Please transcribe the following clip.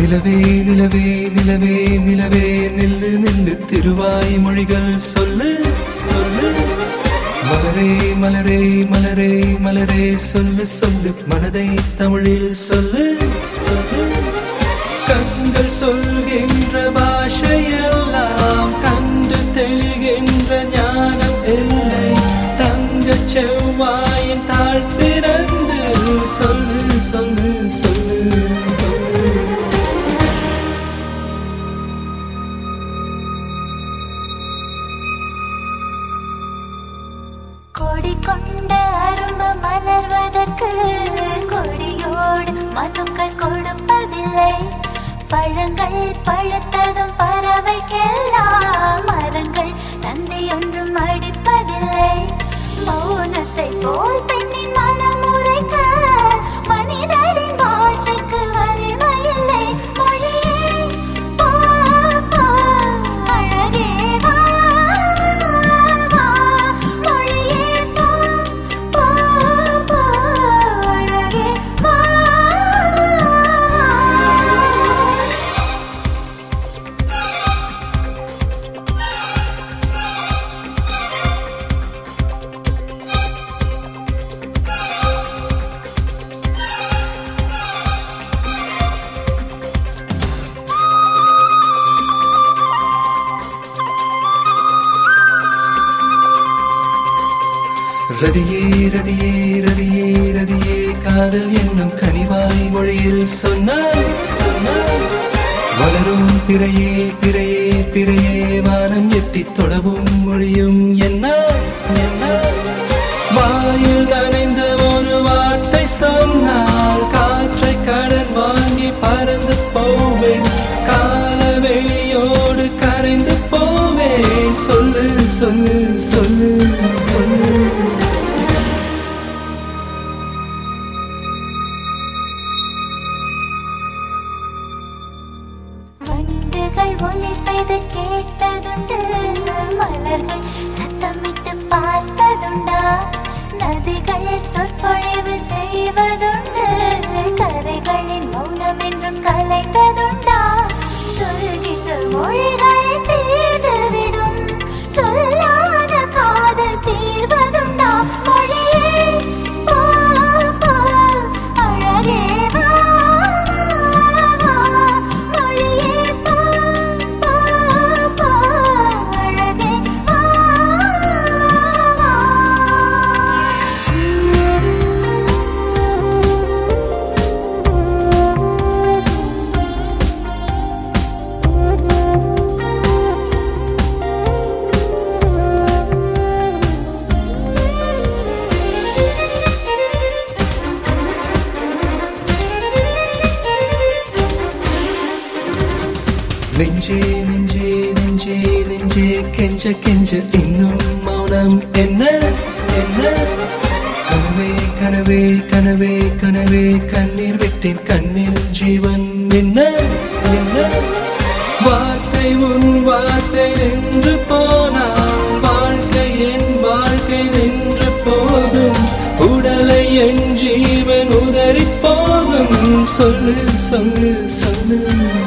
நிலவே நிலவே நிலவே நிலவே நில்லு நில்லு திருவாய் மொழிகள் சொல்லு சொல்லு மலரே மலரே மலரே மலரே சொல்லு சொல்லு மனதை தமிழில் சொல்லு சொல்லு கண்கள் சொல்கின்ற பாஷையெல்லாம் கண்டு தெளிகின்ற ஞானம் இல்லை தங்கச் செவ்வாயின் தாழ் திறந்து சொல்லு சொல்லு சொல்லு சொல்லு கொடி கொண்ட அரும்பு மலர்வதற்கு கொடியோடு மனுக்கள் கொடுப்பதில்லை பழங்கள் பழுத்ததும் பறவைக்கெல்லாம் மரங்கள் தந்தை ஒன்றும் அடிப்பதில்லை மௌனத்தை போல் பெண்ணின் மனம் உரைக்க மனிதரின் பாஷைக்கு வலிமையில்லை மொழியே போ, போ, அழகே வா, வா, மொழியே போ, போ, போ, அழகே வா, வா. ரதியே ரதியே ரதியே ரதியே காதல் என்னும் கனிவாய் மொழியில் சொன்னாய் சொன்னாய் வளரும் பிறையே பிறையே பிறையே வானம் எட்டி தொடவும் மொழியும் என்ன என்ன வாயில் நனைந்த ஒரு வார்த்தை சொன்னால் காற்றை கடன் வாங்கி பறந்து போவேன் கால வெளியோடு கரைந்து போவேன் சொல்லு சொல்லு சொல்லு சொல்லு வண்டுகள் ஒலி செய்து கேட்டதுண்டு மலர்கள் சத்தமிட்டு பார்த்ததுண்டா நதிகள் சொற்பொழிவு செய்வதுண்டு கரைகளின் மௌனம் என்றும் கலைந்ததுண்டா சொல்கின்ற மொழிகள் தீர்ந்துவிடும் சொல்லாத காதல் தீர்வதுண்டா மொழியே போ, போ, அழகே வா, வா, மொழியே போ, போ, போ, அழகே வா, நெஞ்சே நெஞ்சே நெஞ்சே நெஞ்சே கெஞ்ச கெஞ்ச இன்னும் மௌனம் என்ன என்ன கனவே கனவே கனவே கனவே கண்ணீர் விட்டேன் கண்ணில் ஜீவன் என்ன என்ன வார்த்தை உன் வார்த்தை நின்று போனால் வாழ்க்கை என் வாழ்க்கை நின்று போகும் உடலை என் ஜீவன் உதறி போகும் சொல்லு சொல்லு சொல்லு